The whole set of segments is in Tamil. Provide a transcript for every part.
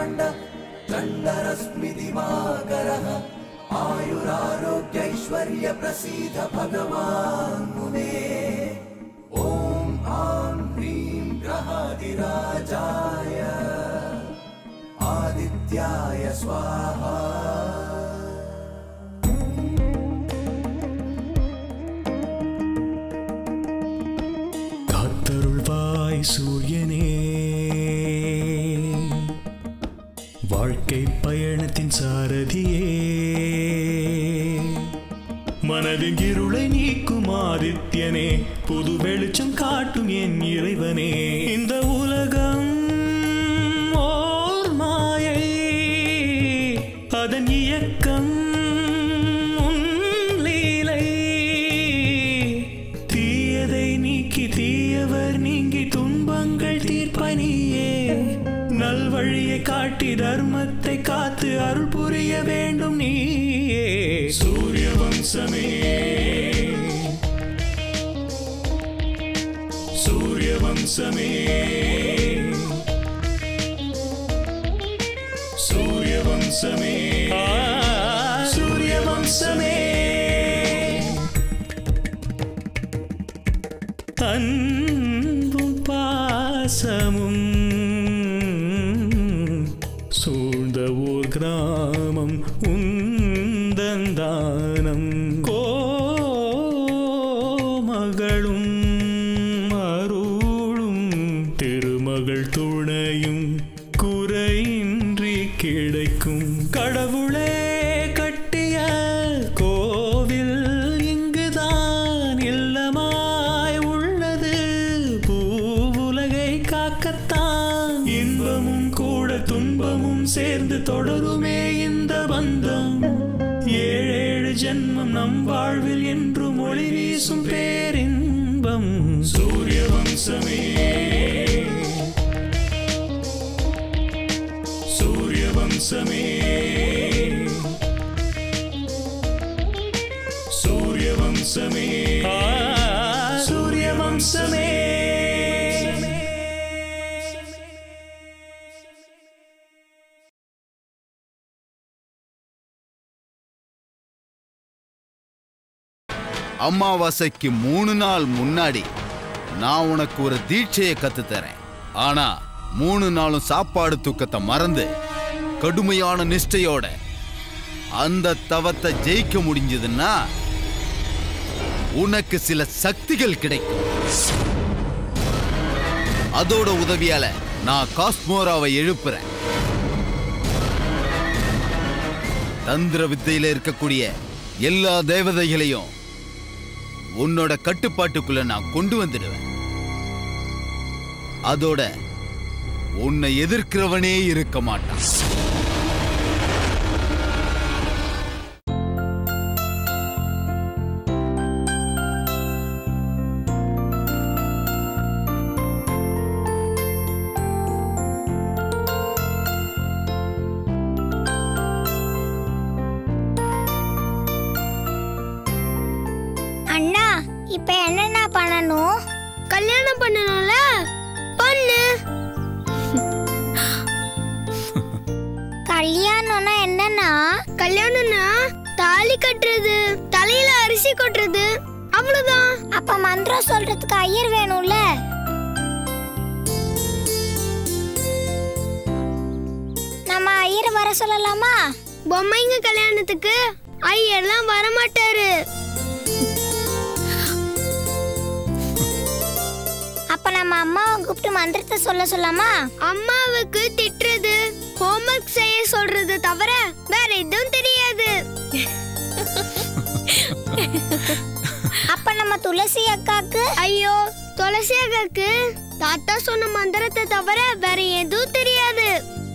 ब्रह्माण्ड चण्डरश्मिदिवाकरः आयुरारोग्यैश्वर्यप्रसीद भगवान् मुने ॐ आं ह्रीं ग्रहादिराजाय आदित्याय स्वाहा காத்தருள்வாய் சூரியனே வாழ்க்கை பயணத்தின் சாரதியே மனதின் இருளை நீக்கும் ஆதித்யனே புது வெளிச்சம் காட்டும் என் இறைவனே இந்த உலகம் ஓர் மாயை அதன் இயக்கம் உன் லீலை தீயதை நீக்கி தீயவர் நீங்கி துன்பங்கள் தீர்ப்பனியே நல்வழியை காட்டி தர்மத்தை காத்து அருள் புரிய வேண்டும் நீயே சூரிய வம்சமே சூரிய வம்சமே சூரிய வம்சமே சூரிய வம்சமே அன்பும் பாசமும் சூழ்ந்த ஊர் கிராமம் உந்தந்தானம் கோமகளும் அருளும் திருமகள் துணையும் குறையின்றி கிடைக்கும் கடவுளே கட்டிய கோவில் இங்குதான் இல்லமாய் உள்ளது பூவுலகை காக்கத்தான் இன்பமும் கூட துன்பமும் சேர்ந்து தொடருமே இந்த பந்தம் ஏழேழு ஜென்மம் நம் வாழ்வில் என்றும் ஒளி வீசும் பேரின்பம் சூரிய வம்சமே சூரிய வம்சமே சூரிய வம்சமே சூரிய வம்சமே அமாவாசைக்கு மூணு நாள் முன்னாடி நான் உனக்கு ஒரு தீட்சையை கத்துத் தரேன் ஆனா மூணு நாளும் சாப்பாடு தூக்கத்தை மறந்து கடுமையான நிஷ்டையோட அந்த தவத்தை ஜெயிக்க முடிஞ்சதுன்னா உனக்கு சில சக்திகள் கிடைக்கும் அதோட உதவியால நான் காஸ்மோராவை எழுப்புறேன் தந்திர வித்தையில இருக்கக்கூடிய எல்லா தேவதைகளையும் உன்னோட கட்டுப்பாட்டுக்குள்ள நான் கொண்டு வந்துடுவேன் அதோட உன்னை எதிர்க்கிறவனே இருக்க மாட்டான் அண்ணா இப்ப என்னண்ணா பண்ணணும் கல்யாணம் பண்ணணும்ல பண்ணு கல்யாணம்னா என்னண்ணா கல்யாணம்னா தாலி கட்டுறது தலையில அரிசி கொட்டுறது அவ்வளவுதான் அப்ப மந்திரம் சொல்றதுக்கு ஐயர் வேணும்ல நம்ம ஐயர் வர சொல்லலாமா பொம்மைங்க கல்யாணத்துக்கு ஐயர்லாம் வரமாட்டாரு அப்ப நம்ம அம்மாவை கூப்பிட்டு மந்திரத்தை சொல்ல சொல்லாமா அம்மாவுக்கு திட்டுறது ஹோம்ஒர்க் செய்ய சொல்றது தவிர வேற எதுவும் தெரியாது அப்ப நம்ம துளசி அக்காக்கு ஐயோ துளசி அக்காக்கு தாத்தா சொன்ன மந்திரத்தை தவிர வேற எதுவும் தெரியாது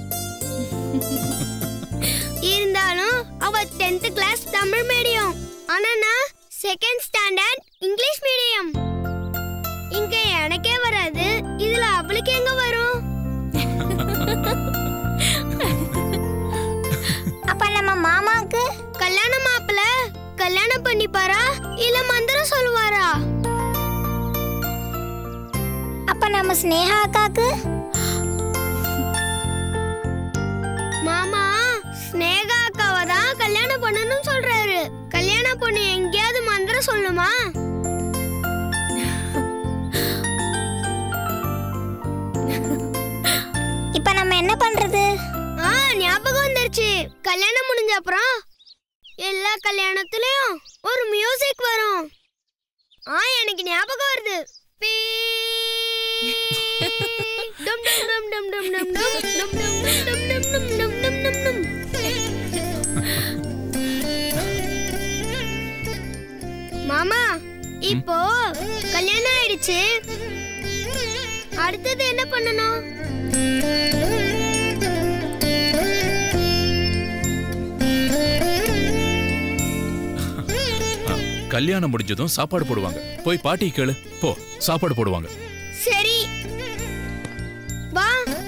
இருந்தாலும் அவ 10th கிளாஸ் தமிழ் மீடியம் ஆனா நான் செகண்ட் ஸ்டாண்டர்ட் இங்கிலீஷ் மீடியம் இங்க எனக்கே வராது இதுல அவளுக்கு எங்க வரும் அப்ப நம்ம மாமாக்கு கல்யாண மாப்பிள்ள கல்யாணம் பண்ணிப்பாரா இல்ல மந்திரம் சொல்லுவாரா அப்ப நம்ம ஸ்னேகா அக்காக்கு பொண்ணு எங்கேயாவது மந்திரம் சொல்லுமா இப்போ நம்ம என்ன பண்றது ஆ ஞாபகம் வந்துருச்சு கல்யாணம் முடிஞ்ச அப்புறம் எல்லா கல்யாணத்துலயும் ஒரு மியூசிக் வரும் ஆ எனக்கு ஞாபகம் வருது பீ. டும் டும் டும் டும் டும் டும் டும். டும் டும் டும் டும் டும் டும் டும் டும் டும் டும். மாமா இப்போ கல்யாணம் ஆயிடுச்சு அடுத்தது என்ன பண்ணணும் கல்யாணம் முடிஞ்சதும் சாப்பாடு போடுவாங்க போய் பாட்டி கேளு போ சாப்பாடு போடுவாங்க சரி வா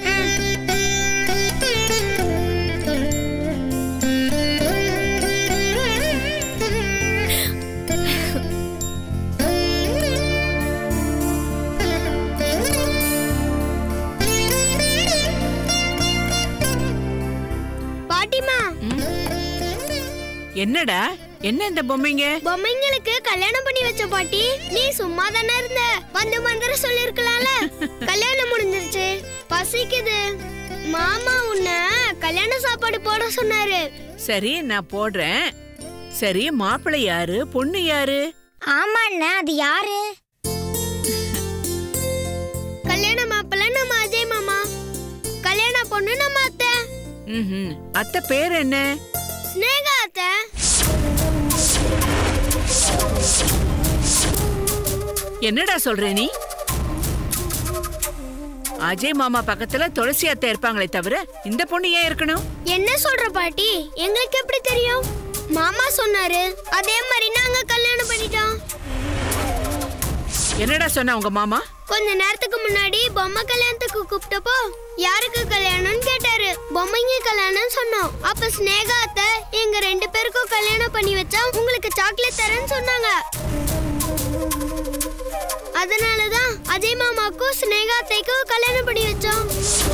பாட்டிமா என்னடா என்ன இந்த பொம்மைங்க பொம்மைங்களுக்கு கல்யாணம் பண்ணி வச்ச பாட்டி நீ சும்மா தானே இருந்த வந்து மந்திரம் சொல்லிருக்கலாம்ல கல்யாணம் முடிஞ்சிருச்சு பசிக்குது மாமா உன்னை கல்யாண சாப்பாடு போட சொன்னாரு சரி நான் போடுறேன் சரி மாப்பிள்ளை யாரு பொண்ணு யாரு ஆமா அண்ணா அது யாரு கல்யாண மாப்பிள்ள நம்ம அஜய் மாமா கல்யாண பொண்ணு நம்ம அத்தை ம்ஹும். அத்தை பேர் என்ன ஸ்னேகா அத்தை என்னடா சொல்ற நீ அஜய் மாமா பக்கத்துல துளசி அத்தை இருப்பாங்களே தவிர இந்த பொண்ணு ஏன் இருக்கணும் என்ன சொல்ற பாட்டி எங்களுக்கு எப்படி தெரியும் மாமா சொன்னாரு அதே மாதிரி நாங்க கல்யாணம் பண்ணிட்டோம் என்னடா சொன்ன உங்க மாமா கொஞ்ச நேரத்துக்கு முன்னாடி பொம்மை கல்யாணத்துக்கு கூப்பிட்டப்போ யாருக்கு கல்யாணம்னு கேட்டாரு பொம்மைங்க கல்யாணம் சொன்னோம் அப்ப ஸ்னேகா அத்தை எங்க ரெண்டு பேருக்கும் கல்யாணம் பண்ணி வச்சா உங்களுக்கு சாக்லேட் தரேன்னு சொன்னாங்க அதனாலதான் அஜய் மாமாக்கும் ஸ்னேகா அத்தைக்கும் கல்யாணம் பண்ணி வச்சோம்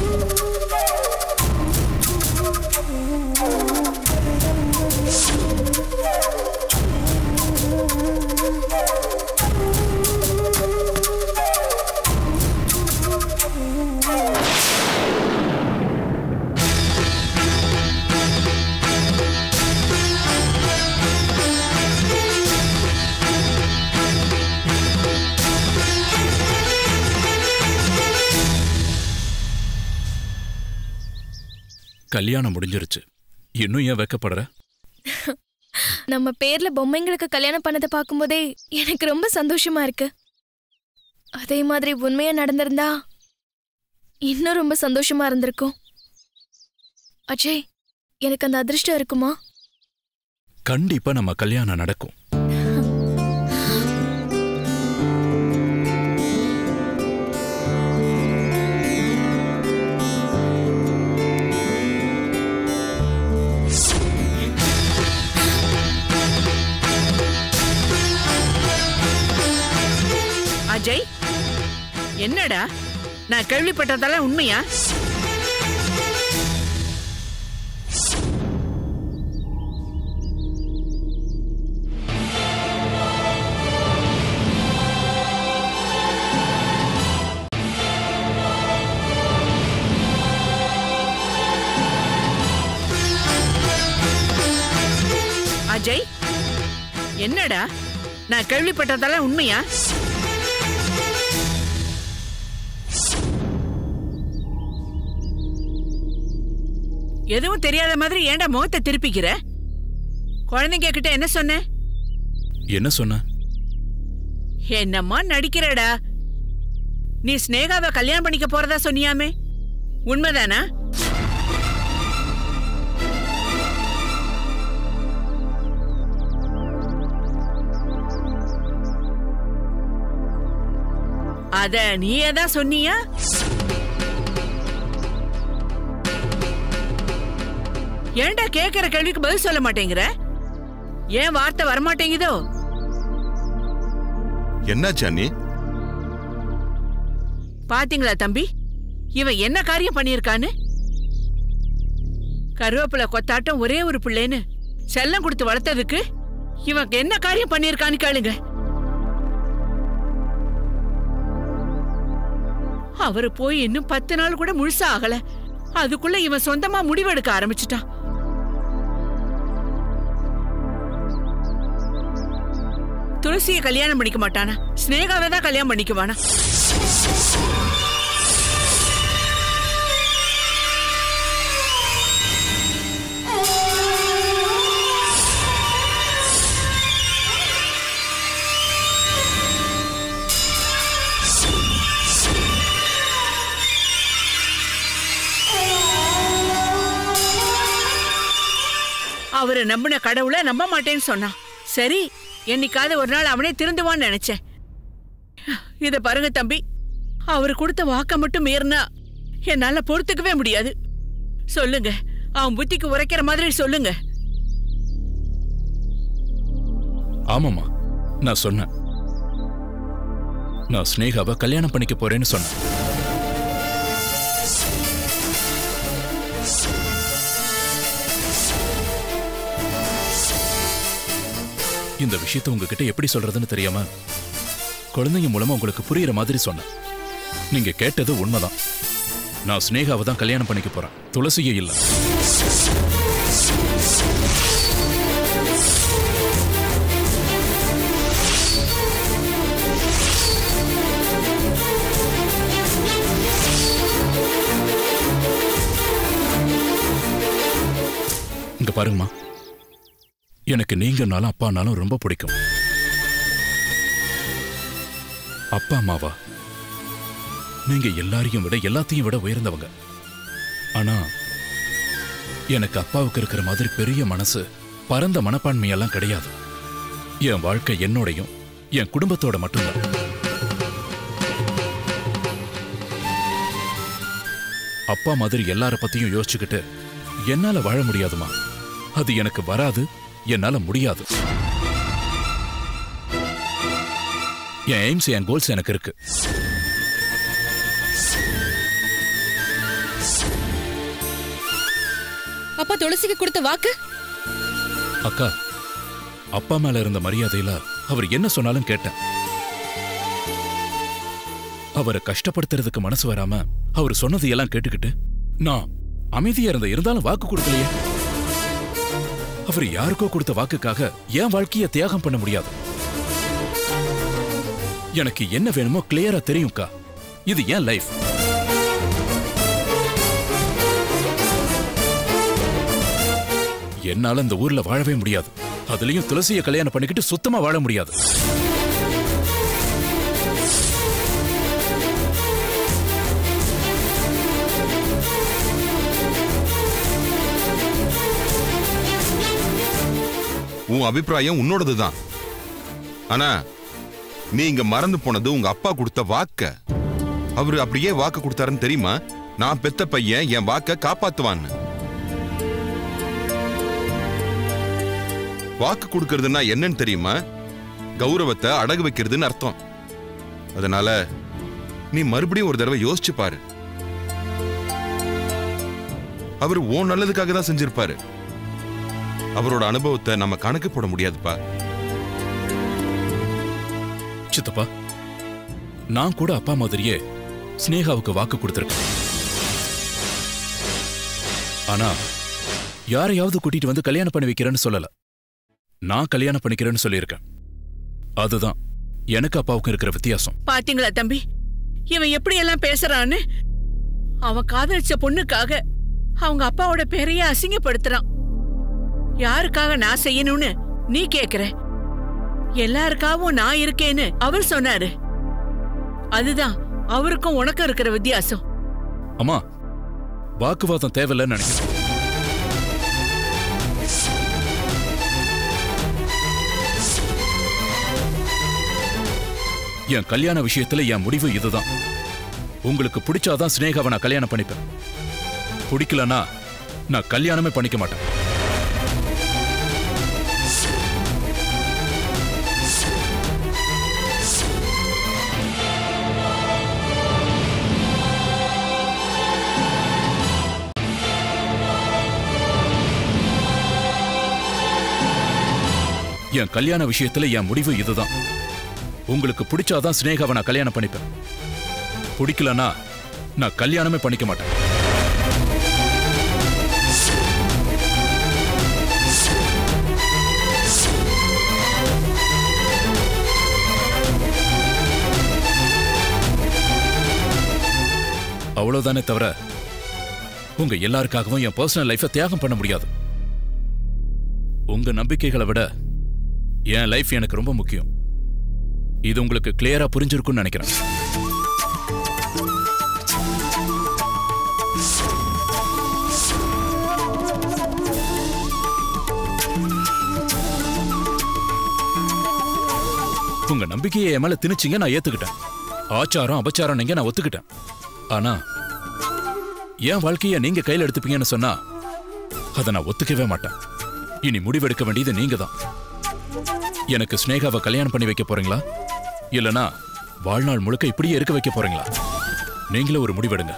கல்யாணம் முடிஞ்சிருச்சு இன்னும் ஏன் வெக்கப்படுற நம்ம பேர்ல பொம்மைங்களுக்கு கல்யாணம் பண்ணதை பார்க்கும்போதே எனக்கு ரொம்ப சந்தோஷமா இருக்கு அதே மாதிரி உண்மையா நடந்திருந்தா இன்னும் ரொம்ப சந்தோஷமா இருந்திருக்கும் அஜய் எனக்கு அந்த அதிர்ஷ்டம் இருக்குமா கண்டிப்பா நம்ம கல்யாணம் நடக்கும் அஜய் என்னடா நான் கேள்விப்பட்டதெல்லாம் உண்மையா அஜய் என்னடா நான் கேள்விப்பட்டதெல்லாம் உண்மையா எதுவும் தெரியாத மாதிரி ஏன்டா முகத்தை திருப்பிக்கிற குழந்தைங்க கிட்ட என்ன சொன்ன என்ன சொன்ன என்னம்மா நடிக்கிறடா நீ ஸ்னேகாவை கல்யாணம் பண்ணிக்க போறதா சொன்னியாமே உண்மைதானா அத நீயே தான் சொன்னியா ஏன்டா கேக்குற கேள்விக்கு பதில் சொல்ல மாட்டேங்கிற ஏன் வார்த்தை வரமாட்டேங்குதோ என்னாச்சு அண்ணி பாத்தீங்களா தம்பி இவன் என்ன காரியம் பண்ணியிருக்கான்னு கருவேப்பிலை கொத்தாட்டம் ஒரே ஒரு பிள்ளைன்னு செல்லம் கொடுத்து வளர்த்ததுக்கு இவன் என்ன காரியம் பண்ணிருக்கான்னு கேளுங்க அவரு போய் இன்னும் பத்து நாள் கூட முழுசா ஆகல அதுக்குள்ள இவன் சொந்தமா முடிவெடுக்க ஆரம்பிச்சிட்டான் துளசியை கல்யாணம் பண்ணிக்க மாட்டானா ஸ்னேகாவை தான் கல்யாணம் பண்ணிக்குவானா அவரை நம்பின கடவுளை நம்ப மாட்டேன்னு சொன்னான் சரி என்னைக்காவது ஒரு நாள் அவனே திருந்துவான்னு நினைச்சேன் இத பாருங்க தம்பி அவர் கொடுத்த வாக்க மட்டும் மீறினா என்னால பொறுத்துக்கவே முடியாது சொல்லுங்க அவன் புத்திக்கு உரைக்கிற மாதிரி சொல்லுங்க ஆமாம்மா நான் சொன்னேன் நான் ஸ்னேகாவை கல்யாணம் பண்ணிக்க போறேன்னு சொன்னேன் இந்த விஷயத்தை உங்ககிட்ட எப்படி சொல்றதுன்னு தெரியாம குழந்தைங்க மூலமா உங்களுக்கு புரியுற மாதிரி சொன்னேன் நீங்க கேட்டது உண்மைதான் நான் ஸ்னேகாவை தான் கல்யாணம் பண்ணிக்க போறேன் துளசியே இல்ல இங்க பாருங்கம்மா எனக்கு நீங்கனாலும் அப்பானாலும் ரொம்ப பிடிக்கும் அப்பா அம்மாவா நீங்க எல்லாரையும் விட எல்லாத்தையும் விட உயர்ந்தவங்க ஆனா எனக்கு அப்பாவுக்கு இருக்கிற மாதிரி பெரிய மனசு பரந்த மனப்பான்மையெல்லாம் கிடையாது என் வாழ்க்கை என்னோடையும் என் குடும்பத்தோட மட்டும்தான் அப்பா மாதிரி எல்லார பத்தியும் யோசிச்சுக்கிட்டு என்னால வாழ முடியாதுமா அது எனக்கு வராது என்னால முடியாது என் எய்ம்ஸ் என் கோல்ஸ் எனக்கு இருக்கு அப்பா துளசிக்கு கொடுத்த வாக்கு அக்கா அப்பா மேல இருந்த மரியாதையில அவர் என்ன சொன்னாலும் கேட்டேன் அவரை கஷ்டப்படுத்துறதுக்கு மனசு வராம அவர் சொன்னது எல்லாம் கேட்டுக்கிட்டு நான் அமைதியா இருந்த இருந்தாலும் வாக்கு கொடுக்கலையே அவர் யாருக்கோ கொடுத்த வாக்குக்காக என் வாழ்க்கைய தியாகம் பண்ண முடியாது எனக்கு என்ன வேணுமோ கிளியரா தெரியும்க்கா இது ஏன் லைஃப் என்னால இந்த ஊர்ல வாழவே முடியாது அதுலயும் துளசியை கல்யாணம் பண்ணிக்கிட்டு சுத்தமா வாழ முடியாது உன் அபிப்பிராயம் உன்னோடதுதான் ஆனா நீ இங்க மறந்து போனது உங்க அப்பா கொடுத்த வாக்க அவரு அப்படியே வாக்கு கொடுத்தாருன்னு தெரியுமா நான் பெத்த பையன் என் வாக்க காப்பாத்துவான்னு வாக்கு கொடுக்கறதுன்னா என்னன்னு தெரியுமா கௌரவத்தை அடகு வைக்கிறதுன்னு அர்த்தம் அதனால நீ மறுபடியும் ஒரு தடவை யோசிச்சு பாரு அவர் ஓ நல்லதுக்காக தான் செஞ்சிருப்பாரு அவரோட அனுபவத்தை நம்ம கணக்கு போட முடியாதுப்பா சித்தப்பா நான் கூட அப்பா மாதிரியே ஸ்னேகாவுக்கு வாக்கு கொடுத்திருக்கேன் ஆனா யாரையாவது கூட்டிட்டு வந்து கல்யாணம் பண்ணி வைக்கிறேன்னு சொல்லல நான் கல்யாணம் பண்ணிக்கிறேன்னு சொல்லியிருக்கேன் அதுதான் எனக்கு அப்பாவுக்கும் இருக்கிற வித்தியாசம் பாத்தீங்களா தம்பி இவன் எப்படி எல்லாம் பேசுறான்னு அவன் காதலிச்ச பொண்ணுக்காக அவங்க அப்பாவோட பேரையே அசிங்கப்படுத்துறான் யாருக்காக நான் செய்யணும்னு நீ கேக்குற எல்லாருக்காகவும் நான் இருக்கேன்னு அவர் சொன்னாரு அதுதான் அவருக்கும் உனக்கும் இருக்கிற வித்தியாசம் அம்மா வாக்குவாதம் தேவையில்லைன்னு நினைக்கிறேன் என் கல்யாண விஷயத்துல என் முடிவு இதுதான் உங்களுக்கு பிடிச்சாதான் சினேகாவை நான் கல்யாணம் பண்ணிப்பேன் பிடிக்கலனா நான் கல்யாணமே பண்ணிக்க மாட்டேன் என் கல்யாண விஷயத்துல என் முடிவு இதுதான் உங்களுக்கு பிடிச்சாதான் ஸ்னேகாவை நான் கல்யாணம் பண்ணிப்பேன் பிடிக்கலனா நான் கல்யாணமே பண்ணிக்க மாட்டேன் அவ்வளவுதானே தவிர உங்க எல்லாருக்காகவும் என் பர்சனல் லைஃபை தியாகம் பண்ண முடியாது உங்க நம்பிக்கைகளை விட என் லைஃப் எனக்கு ரொம்ப முக்கியம் இது உங்களுக்கு கிளியரா புரிஞ்சிருக்கும்னு நினைக்கிறேன் உங்க நம்பிக்கையை என் மேல திணிச்சிங்க நான் ஏத்துக்கிட்டேன் ஆச்சாரம் அபச்சாரம் நீங்க நான் ஒத்துக்கிட்டேன் ஆனா என் வாழ்க்கைய நீங்க கையில எடுத்துப்பீங்கன்னு சொன்னா அதை நான் ஒத்துக்கவே மாட்டேன் இனி முடிவெடுக்க வேண்டியது நீங்க தான் எனக்கு ஸ்னேகாவை கல்யாணம் பண்ணி வைக்க போறீங்களா இல்லனா வாழ்நாள் முழுக்க இப்படியே இருக்க வைக்க போறீங்களா நீங்களே ஒரு முடிவெடுங்க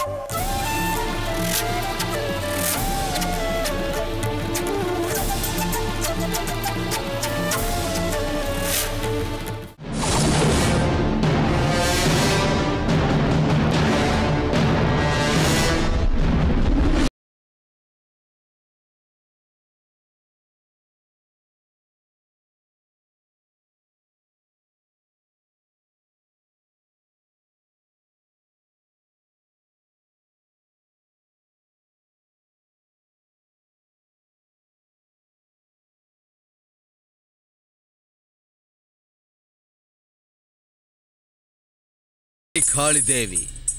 காளி தேவி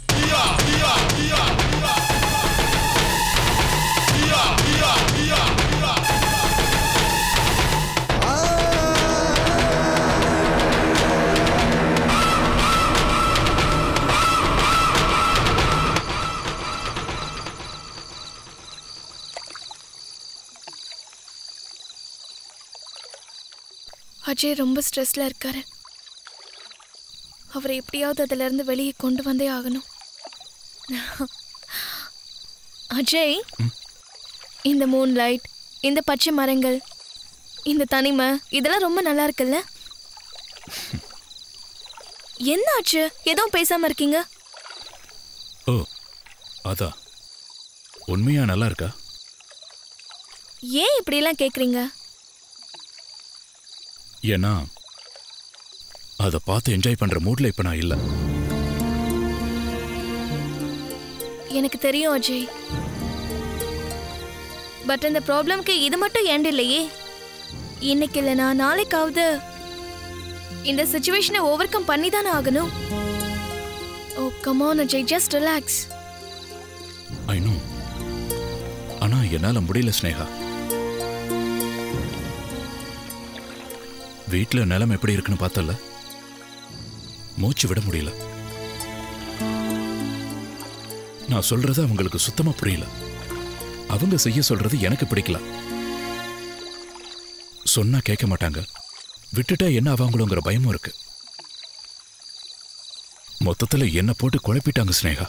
அஜய் ரொம்ப ஸ்ட்ரெஸ்ல இருக்காரு அவரை எப்படியாவது அதுல இருந்து வெளியே கொண்டு வந்தே ஆகணும் அஜய் இந்த மூன் லைட் இந்த பச்சை மரங்கள் இந்த தனிமை இதெல்லாம் ரொம்ப நல்லா இருக்குல்ல என்ன ஆச்சு எதுவும் பேசாம இருக்கீங்க ஓ அதா உண்மையா நல்லா இருக்கா ஏன் இப்படியெல்லாம் கேக்குறீங்க ஏன்னா அதை பார்த்து என்ஜாய் பண்ற மூட்ல இப்ப நான் இல்ல எனக்கு தெரியும் அஜய் பட் இந்த ப்ராப்ளம்க்கு இது மட்டும் ஏண்ட் இல்லையே இன்னைக்கு இல்லைனா நாளைக்காவது இந்த சுச்சுவேஷனை ஓவர் கம் பண்ணி தானே ஆகணும் oh come on Ajay just relax I know ஆனா என்னால முடியல ஸ்னேகா வீட்ல நிலம் எப்படி இருக்குன்னு பார்த்தல மூச்சு விட முடியல நான் சொல்றது அவங்களுக்கு சுத்தமா புரியல அவங்க செய்ய சொல்றது எனக்கு பிடிக்கல சொன்னா கேட்க மாட்டாங்க விட்டுட்டா என்ன ஆவாங்களோங்கிற பயமும் இருக்கு மொத்தத்துல என்ன போட்டு குழப்பிட்டாங்க ஸ்னேகா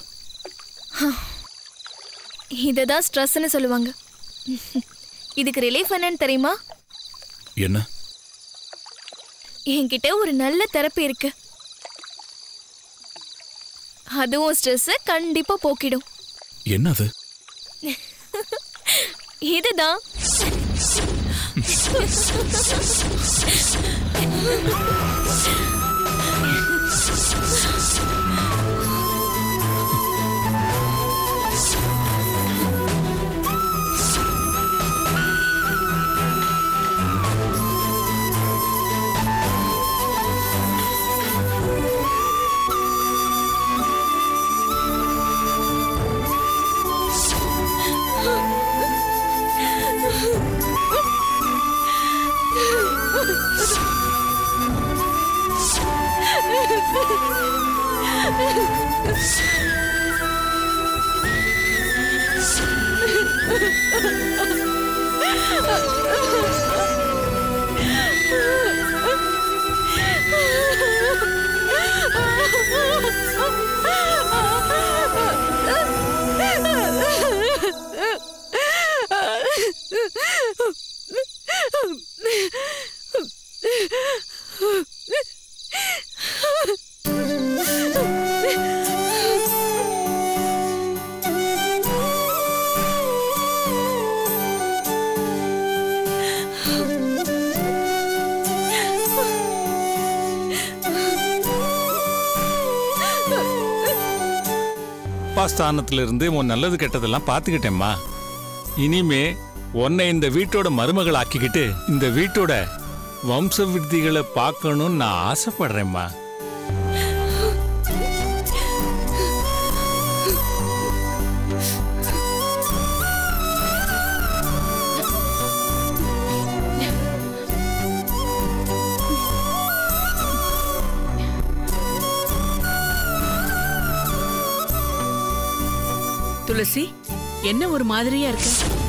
இதை தான் ஸ்ட்ரெஸ்ன்னு சொல்லுவாங்க இதுக்கு ரிலீஃப் என்னன்னு தெரியுமா என்ன என்கிட்ட ஒரு நல்ல தெரப்பி இருக்கு அதுவும் ஸ்ட்ரெஸ் கண்டிப்பா போக்கிடும் என்னது இதுதான் ஸ்தானத்துல இருந்து உன் நல்லது கெட்டதெல்லாம் பார்த்துக்கிட்டேம்மா இனிமே உன்னை இந்த வீட்டோட மருமகள் ஆக்கிக்கிட்டு இந்த வீட்டோட வம்ச விருத்திகளை பார்க்கணும்னு நான் ஆசைப்படுறேம்மா துளசி என்ன ஒரு மாதிரியா இருக்க